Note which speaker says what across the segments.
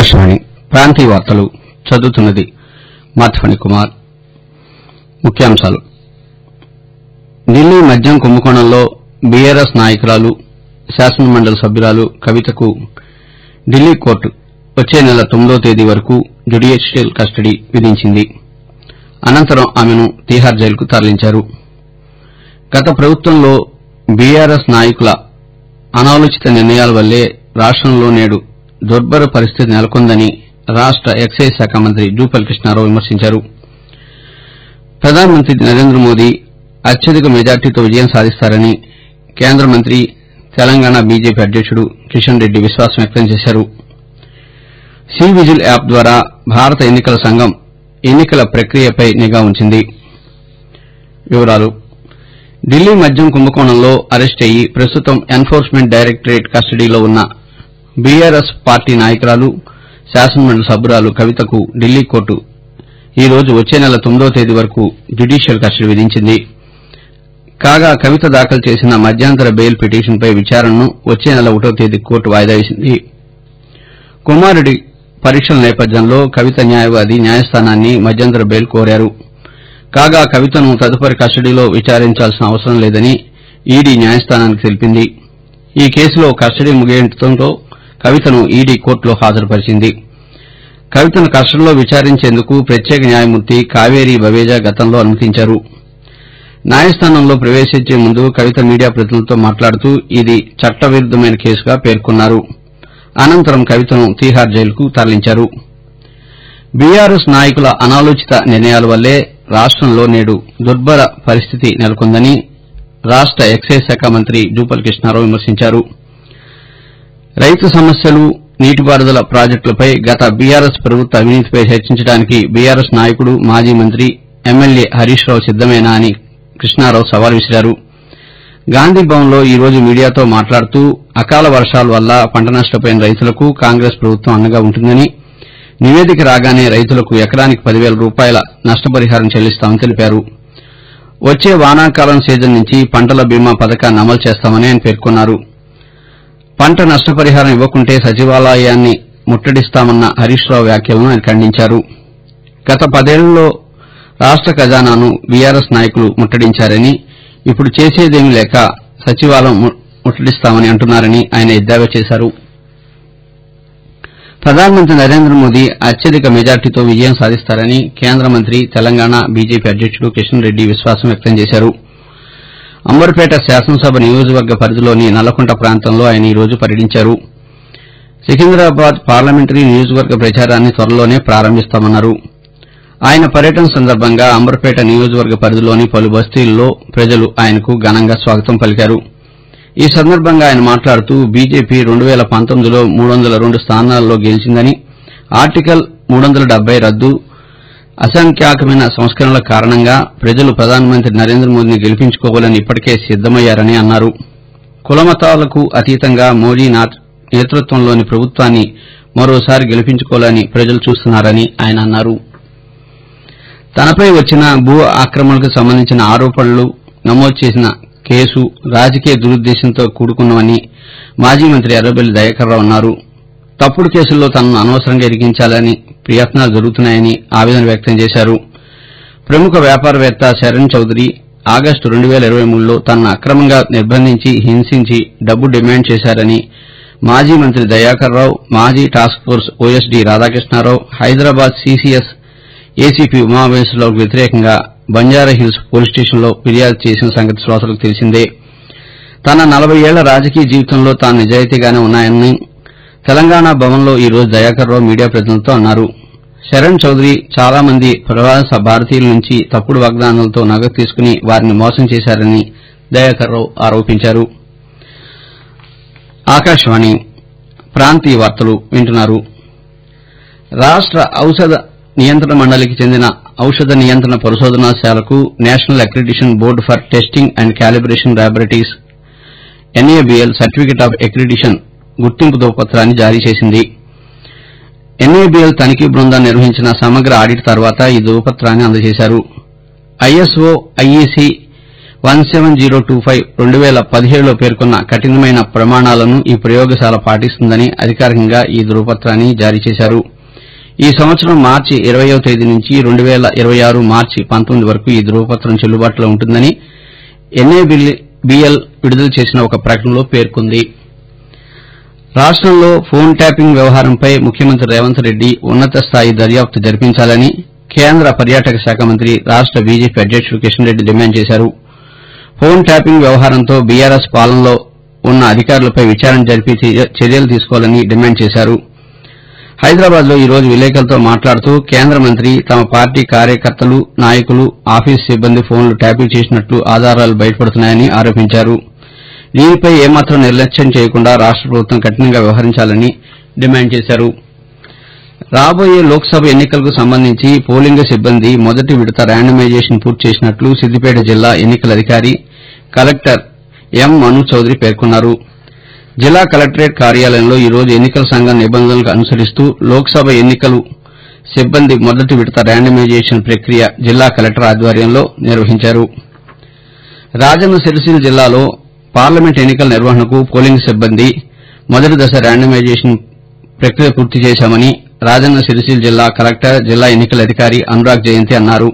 Speaker 1: ఆకాశవాణి ప్రాంతీయ వార్తలు చదువుతున్నది మాధవని కుమార్ ముఖ్యాంశాలు ఢిల్లీ మద్యం కుంభకోణంలో బీఆర్ఎస్ నాయకురాలు శాసనమండలి సభ్యురాలు కవితకు ఢిల్లీ కోర్టు వచ్చే నెల తొమ్మిదో తేదీ వరకు జ్యుడీషియల్ కస్టడీ విధించింది అనంతరం ఆమెను తీహార్ జైలుకు తరలించారు గత ప్రభుత్వంలో బీఆర్ఎస్ నాయకుల అనాలోచిత నిర్ణయాల వల్లే రాష్టంలో నేడు దుర్భర పరిస్థితి నెలకొందని రాష్ట ఎక్సైజ్ శాఖ మంత్రి జూపల్లి కృష్ణారావు విమర్శించారు ప్రధానమంత్రి నరేంద్ర మోదీ అత్యధిక మెజార్టీతో విజయం సాధిస్తారని కేంద్ర మంత్రి తెలంగాణ బీజేపీ అధ్యకుడు కిషన్ రెడ్డి విశ్వాసం వ్యక్తం చేశారు సి విజిల్ యాప్ ద్వారా భారత ఎన్నికల సంఘం ఎన్నికల ప్రక్రియపై నిఘా ఉంచింది వివరాలు ఢిల్లీ మద్యం కుంభకోణంలో అరెస్ట్ అయ్యి ప్రస్తుతం ఎన్ఫోర్స్మెంట్ డైరెక్టరేట్ కస్టడీలో ఉన్న బీఆర్ఎస్ పార్టీ నాయకురాలు శాసనమండలి సభ్యురాలు కవితకు ఢిల్లీ కోర్టు ఈ రోజు వచ్చే నెల తొమ్మిదో తేదీ వరకు జ్యుడీషియల్ కస్టడీ విధించింది కాగా కవిత దాఖలు చేసిన మధ్యంతర బెయిల్ పిటిషన్పై విచారణను వచ్చే నెల ఒకటో తేదీ కోర్టు వాయిదా వేసింది కుమారుడి పరీక్షల నేపథ్యంలో కవిత న్యాయవాది న్యాయస్థానాన్ని మధ్యంతర బెయిల్ కోరారు కాగా కవితను తదుపరి కస్టడీలో విచారించాల్సిన అవసరం లేదని ఈడీ న్యాయస్థానానికి తెలిపింది ఈ కేసులో కస్టడీ ముగియడంతో కవితను ఈడీ కోర్టులో హాజరుపరిచింది కవితను కస్టడీలో విచారించేందుకు ప్రత్యేక న్యాయమూర్తి కావేరీ బవేజా గతంలో అనుమతించారు న్యాయస్థానంలో ప్రవేశించే ముందు కవిత మీడియా ప్రతినిధులతో మాట్లాడుతూ ఇది చట్టవిరుద్దమైన కేసుగా పేర్కొన్నారు అనంతరం కవితను తీహార్ జైలుకు తరలించారు బీఆర్ఎస్ నాయకుల అనాలోచిత నిర్ణయాల వల్లే రాష్టంలో నేడు దుర్భర పరిస్థితి నెలకొందని రాష్ట ఎక్సైజ్ శాఖ మంత్రి జూపల్లి కృష్ణారావు విమర్శించారు రైతు సమస్యలు నీటిపారుదల ప్రాజెక్టులపై గత బీఆర్ఎస్ ప్రభుత్వ అవినీతిపై చర్చించడానికి బీఆర్ఎస్ నాయకుడు మాజీ మంత్రి ఎమ్మెల్యే హరీష్ రావు సిద్దమేనా అని కృష్ణారావు సవాల్ విసిరారు గాంధీభవన్లో ఈ రోజు మీడియాతో మాట్లాడుతూ అకాల వర్షాల వల్ల పంట నష్టపోయిన రైతులకు కాంగ్రెస్ ప్రభుత్వం అండగా ఉంటుందని నివేదిక రాగానే రైతులకు ఎకరానికి పదివేల రూపాయల నష్టపరిహారం చెల్లిస్తామని తెలిపారు వచ్చే వానాకాలం సీజన్ నుంచి పంటల బీమా పథకాన్ని అమలు చేస్తామని ఆయన పేర్కొన్నారు పంట నష్టపరిహారం ఇవ్వకుంటే సచివాలయాన్ని ముట్టడిస్తామన్న హరీష్ రావు వ్యాఖ్యలను ఆయన ఖండించారు గత పదేళ్లలో రాష్ట ఖజానాను బీఆర్ఎస్ నాయకులు ముట్టడించారని ఇప్పుడు చేసేదేమీ లేక సచివాలయం ముట్టడిస్తామని అంటున్నారని ఆయన ఎద్దావా చేశారు ప్రధానమంత్రి నరేంద్ర మోదీ అత్యధిక మెజార్టీతో విజయం సాధిస్తారని కేంద్ర మంత్రి తెలంగాణ బీజేపీ అధ్యకుడు కిషన్ రెడ్డి విశ్వాసం వ్యక్తం చేశారు అంబర్పేట శాసనసభ నియోజకవర్గ పరిధిలోని నల్లకుంట ప్రాంతంలో ఆయన ఈ రోజు పర్యటించారు సికింద్రాబాద్ పార్లమెంటరీ నియోజకవర్గ ప్రచారాన్ని త్వరలోనే ప్రారంభిస్తామన్నారు ఆయన పర్యటన సందర్భంగా అంబర్పేట నియోజకవర్గ పరిధిలోని పలు బస్తీల్లో ప్రజలు ఆయనకు ఘనంగా స్వాగతం పలికారు ఈ సందర్భంగా ఆయన మాట్లాడుతూ బీజేపీ రెండు పేల పంతొమ్మిదిలో మూడు వందల రెండు స్థానాల్లో గెలిచిందని ఆర్టికల్ మూడు వందల డెబ్బై రద్దు అసంఖ్యాకమైన సంస్కరణల కారణంగా ప్రజలు ప్రధానమంత్రి నరేంద్ర మోదీని గెలిపించుకోవాలని ఇప్పటికే సిద్దమయ్యారని అన్నారు కులమతాలకు అతీతంగా మోదీ నేతృత్వంలోని ప్రభుత్వాన్ని మరోసారి గెలిపించుకోవాలని ప్రజలు చూస్తున్నారని ఆయన అన్నారు తనపై వచ్చిన భూ ఆక్రమణకు సంబంధించిన ఆరోపణలు నమోదు చేసిన కేసు రాజకీయ దురుద్దేశంతో కూడుకున్నవని మాజీ మంత్రి ఎర్రబెల్లి దయాకర్రావు అన్నారు తప్పుడు కేసుల్లో తనను అనవసరంగా ఇరికించాలని ప్రయత్నాలు జరుగుతున్నాయని ఆవేదన వ్యక్తం చేశారు ప్రముఖ వ్యాపారవేత్త శరణ్ చౌదరి ఆగస్టు రెండు పేల ఇరవై మూడులో తనను అక్రమంగా నిర్బంధించి హింసించి డబ్బు డిమాండ్ చేశారని మాజీ మంత్రి దయాకర్రావు మాజీ task force OSD Radhakrishna Rao Hyderabad CCS ACP ఉమామహేశ్వరరావుకు వ్యతిరేకంగా బంజారాహిల్స్ పోలీస్ స్టేషన్లో ఫిర్యాదు చేసిన సంగతి శ్రోతలకు తెలిసిందే తన నలబై ఏళ్ల రాజకీయ జీవితంలో తాను నిజాయితీగానే ఉన్నానని తెలంగాణ భవన్లో ఈ రోజు దయాకర్రావు మీడియా ప్రతినిధులతో అన్నారు శరణ్ చౌదరి చాలా మంది ప్రవాస భారతీయుల నుంచి తప్పుడు వాగ్దానాలతో నగదు తీసుకుని వారిని మోసం చేశారని దయాకర్రావు ఆరోపించారు ఆకాశవాణి ప్రాంతీయ వార్తలు వింటున్నారు రాష్ట ఔషధ నియంత్రణ మండలికి చెందిన ఔషధ నియంత్రణ పరిశోధనాశాలకు national accreditation board for testing and calibration laboratories NABL certificate of accreditation గుర్తింపు ధృవపత్రాన్ని జారీ చేసింది ఎన్ఏబీఎల్ తనిఖీ బృందం నిర్వహించిన సమగ్ర ఆడిట్ తర్వాత ఈ ధృవపత్రాన్ని అందజేశారు ISO IEC one seven zero two five రెండు పేల పదిహేడులో పేర్కొన్న కఠినమైన ప్రమాణాలను ఈ ప్రయోగశాల పాటిస్తుందని అధికారికంగా ఈ ధృవపత్రాన్ని జారీ చేశారు ఈ సంవత్సరం మార్చి ఇరవయో తేదీ నుంచి రెండు పేల ఇరవై ఆరు మార్చి పంతొమ్మిది వరకు ఈ ధృవపత్రం చెల్లుబాటులో ఉంటుందని ఎన్ఏబిఎల్ విడుదల చేసిన ఒక ప్రకటనలో పేర్కొంది రాష్టంలో ఫోన్ ట్యాపింగ్ వ్యవహారంపై ముఖ్యమంత్రి రేవంత్ రెడ్డి ఉన్నత స్థాయి దర్యాప్తు జరిపించాలని కేంద్ర పర్యాటక శాఖ మంత్రి రాష్ట బీజేపీ అధ్యకుడు కిషన్ రెడ్డి డిమాండ్ చేశారు ఫోన్ ట్యాపింగ్ వ్యవహారంతో బీఆర్ఎస్ పాలనలో ఉన్న అధికారులపై విచారణ జరిపి చర్యలు తీసుకోవాలని డిమాండ్ చేశారు హైదరాబాద్ లో ఈ రోజు విలేకరులతో మాట్లాడుతూ కేంద్ర మంత్రి తమ పార్టీ కార్యకర్తలు నాయకులు ఆఫీసు సిబ్బంది ఫోన్లు ట్యాపింగ్ చేసినట్లు ఆధారాలు బయటపడుతున్నాయని ఆరోపించారు దీనిపై ఏమాత్రం నిర్లక్ష్యం చేయకుండా రాష్ట ప్రభుత్వం కఠినంగా వ్యవహరించాలని డిమాండ్ చేశారు రాబోయే లోక్సభ ఎన్నికలకు సంబంధించి పోలింగ్ సిబ్బంది మొదటి విడత ర్యాండమైజేషన్ పూర్తి చేసినట్లు సిద్దిపేట జిల్లా ఎన్నికల అధికారి కలెక్టర్ ఎం మను చౌదరి పేర్కొన్నారు జిల్లా కలెక్టరేట్ కార్యాలయంలో ఈ రోజు ఎన్నికల సంఘం నిబంధనలకు అనుసరిస్తూ లోక్సభ ఎన్నికలు సిబ్బంది మొదటి విడత ర్యాండమైజేషన్ ప్రక్రియ జిల్లా కలెక్టర్ ఆధ్వర్యంలో నిర్వహించారు రాజన్న సిరిసిల్ల జిల్లాలో పార్లమెంట్ ఎన్నికల నిర్వహణకు పోలింగ్ సిబ్బంది మొదటి దశ ర్యాండమైజేషన్ ప్రక్రియ పూర్తి చేశామని రాజన్న సిరిసిల్ల జిల్లా కలెక్టర్ జిల్లా ఎన్నికల అధికారి అనురాగ్ జయంతి అన్నారు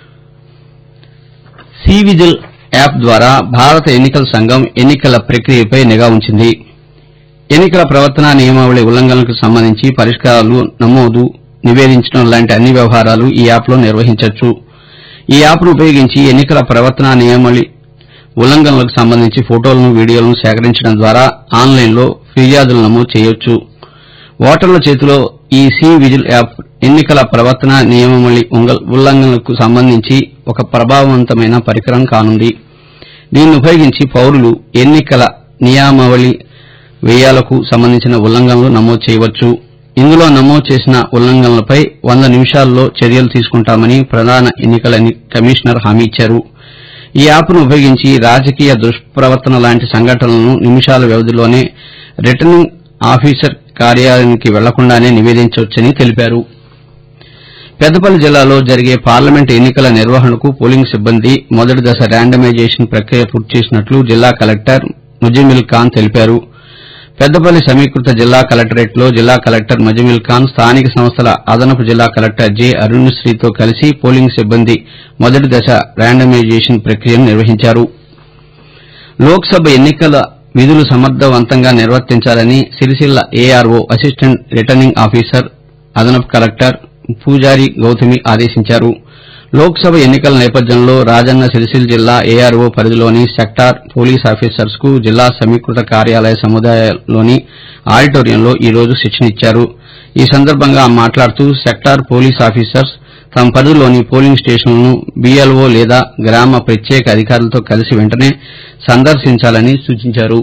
Speaker 1: సి విజిల్ యాప్ ద్వారా భారత ఎన్నికల సంఘం ఎన్నికల ప్రక్రియపై నిఘా ఉంచింది ఎన్నికల ప్రవర్తన నియమావళి ఉల్లంఘనలకు సంబంధించి పరిష్కారాలు నమోదు నివేదించడం లాంటి అన్ని వ్యవహారాలు ఈ యాప్లో నిర్వహించవచ్చు ఈ యాప్ను ఉపయోగించి ఎన్నికల ప్రవర్తన నియమావళి ఉల్లంఘనలకు సంబంధించి ఫోటోలను వీడియోలను సేకరించడం ద్వారా ఆన్లైన్లో ఫిర్యాదులు నమోదు చేయవచ్చు ఓటర్ల చేతిలో ఈ సి విజిల్ యాప్ ఎన్నికల ప్రవర్తన నియమావళి ఉల్లంఘనలకు సంబంధించి ఒక ప్రభావవంతమైన పరికరం కానుంది దీన్ని ఉపయోగించి పౌరులు ఎన్నికల నియమావళి వ్యయాలకు సంబంధించిన ఉల్లంఘనలు నమోదు చేయవచ్చు ఇందులో నమోదు చేసిన ఉల్లంఘనలపై వంద నిమిషాల్లో చర్యలు తీసుకుంటామని ప్రధాన ఎన్నికల కమిషనర్ హామీ ఇచ్చారు ఈ యాప్ను ఉపయోగించి రాజకీయ దుష్ప్రవర్తన లాంటి సంఘటనలను నిమిషాల వ్యవధిలోనే రిటర్నింగ్ ఆఫీసర్ కార్యాలయానికి వెళ్లకుండానే నివేదించవచ్చని తెలిపారు పెద్దపల్లి జిల్లాలో జరిగే పార్లమెంట్ ఎన్నికల నిర్వహణకు పోలింగ్ సిబ్బంది మొదటి దశ ర్యాండమైజేషన్ ప్రక్రియ పూర్తి చేసినట్లు జిల్లా కలెక్టర్ ముజమిల్ ఖాన్ తెలిపారు పెద్దపల్లి సమీకృత జిల్లా కలెక్టరేట్లో జిల్లా కలెక్టర్ మజమిల్ ఖాన్ స్థానిక సంస్థల అదనపు జిల్లా కలెక్టర్ జె అరుణ్శ్రీతో కలిసి పోలింగ్ సిబ్బంది మొదటి దశ ర్యాండమైజేషన్ ప్రక్రియను నిర్వహించారు లోక్సభ ఎన్నికల విధులు సమర్దవంతంగా నిర్వర్తించాలని Sircilla ARO assistant returning officer అదనపు కలెక్టర్ పూజారి గౌతమి ఆదేశించారు లోక్సభ ఎన్నికల నేపథ్యంలో రాజన్న సిరిసిల్ల జిల్లా ఏఆర్ఓ పరిధిలోని సెక్టార్ పోలీస్ ఆఫీసర్స్ కు జిల్లా సమీకృత కార్యాలయ సముదాయంలోని ఆడిటోరియంలో ఈ రోజు శిక్షణ ఇచ్చారు ఈ సందర్భంగా ఆమె మాట్లాడుతూ సెక్టార్ పోలీస్ ఆఫీసర్స్ తమ పరిధిలోని పోలింగ్ స్టేషన్లను బీఎల్ఓ లేదా గ్రామ ప్రత్యేక అధికారులతో కలిసి వెంటనే సందర్శించాలని సూచించారు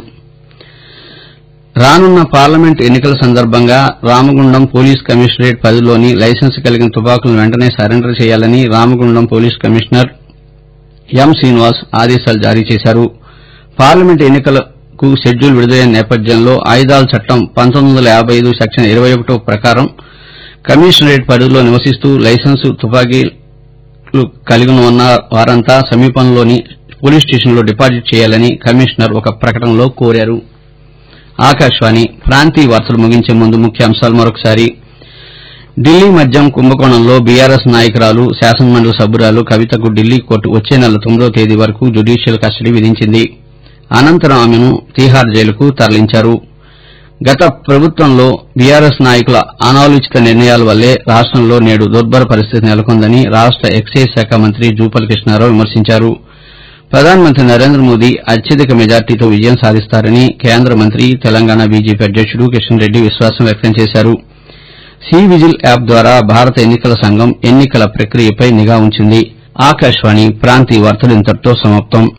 Speaker 1: రానున్న పార్లమెంట్ ఎన్నికల సందర్భంగా రామగుండం పోలీస్ కమిషనరేట్ పరిధిలోని లైసెన్స్ కలిగిన తుపాకులను వెంటనే సరెండర్ చేయాలని Ramagundam police commissioner M Srinivas ఆదేశాలు జారీ చేశారు పార్లమెంట్ ఎన్నికలకు షెడ్యూల్ విడుదలైన నేపథ్యంలో ఆయుధాల చట్టం పంతొమ్మిది వందల యాబై ఐదు సెక్షన్ ఇరవై ఒకటో ప్రకారం కమిషనరేట్ పరిధిలో నివసిస్తూ లైసెన్సు తుపాకీలు కలిగి ఉన్న వారంతా సమీపంలోని పోలీస్ స్టేషన్లో డిపాజిట్ చేయాలని కమిషనర్ ఒక ప్రకటనలో కోరారు ఆకాశవాణి ప్రాంతీయ వార్తలు ముగించే ముందు ముఖ్యాంశాలు మరొకసారి ఢిల్లీ మద్యం కుంభకోణంలో బీఆర్ఎస్ నాయకురాలు శాసనమండలి సభ్యురాలు కవితకు ఢిల్లీ కోర్టు వచ్చే నెల తొమ్మిదో తేదీ వరకు జ్యుడీషియల్ కస్టడీ విధించింది అనంతరం ఆమెను తీహార్ జైలుకు తరలించారు గత ప్రభుత్వంలో బీఆర్ఎస్ నాయకుల అనాలోచిత నిర్ణయాల వల్లే రాష్టంలో నేడు దుర్భర పరిస్థితి నెలకొందని రాష్ట ఎక్సైజ్ శాఖ మంత్రి జూపల్లి కృష్ణారావు విమర్శించారు ప్రధానమంత్రి నరేంద్ర మోదీ అత్యధిక మెజార్టీతో విజయం సాధిస్తారని కేంద్ర మంత్రి తెలంగాణ బీజేపీ అధ్యకుడు కిషన్ రెడ్డి విశ్వాసం వ్యక్తం చేశారు సి విజిల్ యాప్ ద్వారా భారత ఎన్నికల సంఘం ఎన్నికల ప్రక్రియపై నిఘా ఉంచింది ఆకాశవాణి ప్రాంతీయ వార్తలు ఇంతటితో సమాప్తం